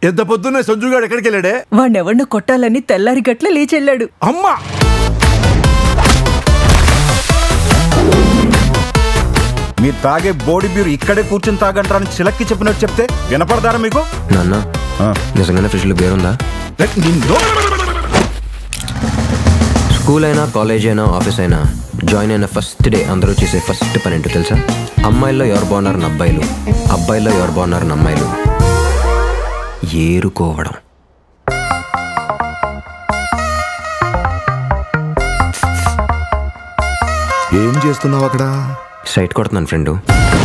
ఎంత పొద్దున్నే సంజుగాడు ఎక్కడికి వెళ్ళాడే వాణ్ణెవడినో కొట్టాలని తెల్లారి గట్ల లేచెళ్ళాడు అమ్మా మీరు తాగే బోడి బీరు ఇక్కడే కూర్చుని తాగంటారని చిలక్కి చెప్పినట్టు చెప్తే వినపడదారా మీకు నాన్న నిజంగానే ఫ్రిడ్జ్లో బేర్ ఉందా ఏ, నిన్ను స్కూల్ అయినా కాలేజ్ అయినా ఆఫీస్ అయినా జాయిన్ అయిన ఫస్ట్ డే అందరూ చేసే ఫస్ట్ పని ఏంటో తెలుసా అమ్మాయిల్లో ఎవరు బాగున్నారని అబ్బాయిలు అబ్బాయిల్లో ఎవరు బాగున్నారని అమ్మాయిలు ఏరుకోవడం ఏం చేస్తున్నావు అక్కడ సైట్ కొడుతున్నాను ఫ్రెండు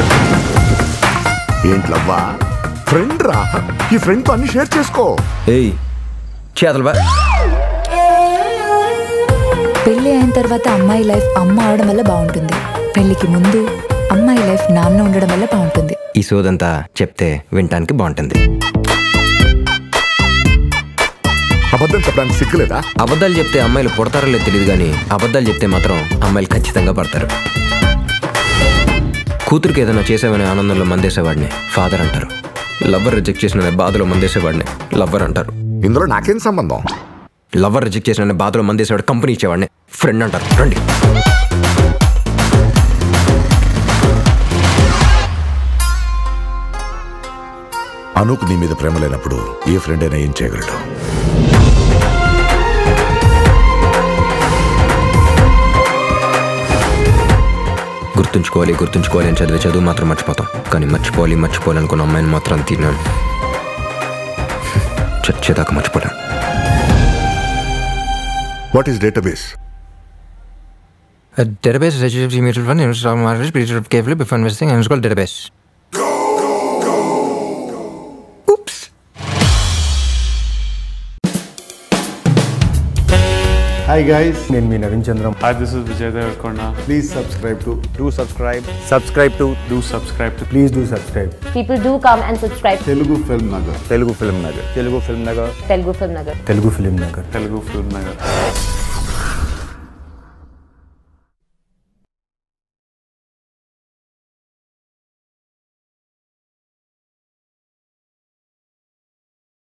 ఏంట్లవ్వా ఫ్రెండ్ రా ఈ ఫ్రెండ్ తో అన్ని షేర్ చేసుకో ఏయ్ చేతలు బా పెళ్లి అయిన తర్వాత అమ్మాయి లైఫ్ అమ్మ అవడం వల్ల బాగుంటుంది పెళ్లికి ముందు అమ్మాయి లైఫ్ నాన్న ఉండడం వల్ల బాగుంటుంది ఈ సోదంతా చెప్తే వినటానికి బాగుంటుంది అబద్ధం చెప్పడానికి సిగ్గులేదా అబద్ధాలు చెప్తే అమ్మాయిలు పుడతారో లేదు తెలియదు కానీ అబద్ధాలు చెప్తే మాత్రం అమ్మాయిలు ఖచ్చితంగా పడతారు కూతురికి ఏదైనా చేసావనే ఆనందంలో మందేసేవాడిని ఫాదర్ అంటారు లవ్వర్ రిజెక్ట్ చేసిన బాధలో మందేసేవాడిని లవ్వర్ అంటారు ఇందులో నాకేం సంబంధం లవ్వర్ రిజెక్ట్ చేసిన బాధలో మందేసేవాడు కంపెనీ ఇచ్చేవాడిని ఫ్రెండ్ అంటారు రండి అనుకు నీ మీద ప్రేమ లేనప్పుడు ఏ ఫ్రెండ్ అయినా ఏం చేయగలడు గుర్తుంచుకోవాలి గుర్తుంచుకోవాలి అని చదివే చదువు మాత్రం మర్చిపోతాం కానీ మర్చిపోవాలి మర్చిపోవాలి అనుకున్న అమ్మాయిని మాత్రం తిన్నాను చచ్చేదాకా మర్చిపోలేను what is database A database is HTTP mutual fund in stock market. Please read carefully before investing and it's called database. Hi guys నేను మీ Naveen Chandram Hi, this is Vijay Devarkonda. Please subscribe to do subscribe subscribe to Do subscribe to please do subscribe People do come and subscribe to Telugu Film Nagar Telugu Film Nagar Telugu Film Nagar Telugu Film Nagar. Telugu Film Nagar Telugu Film Nagar.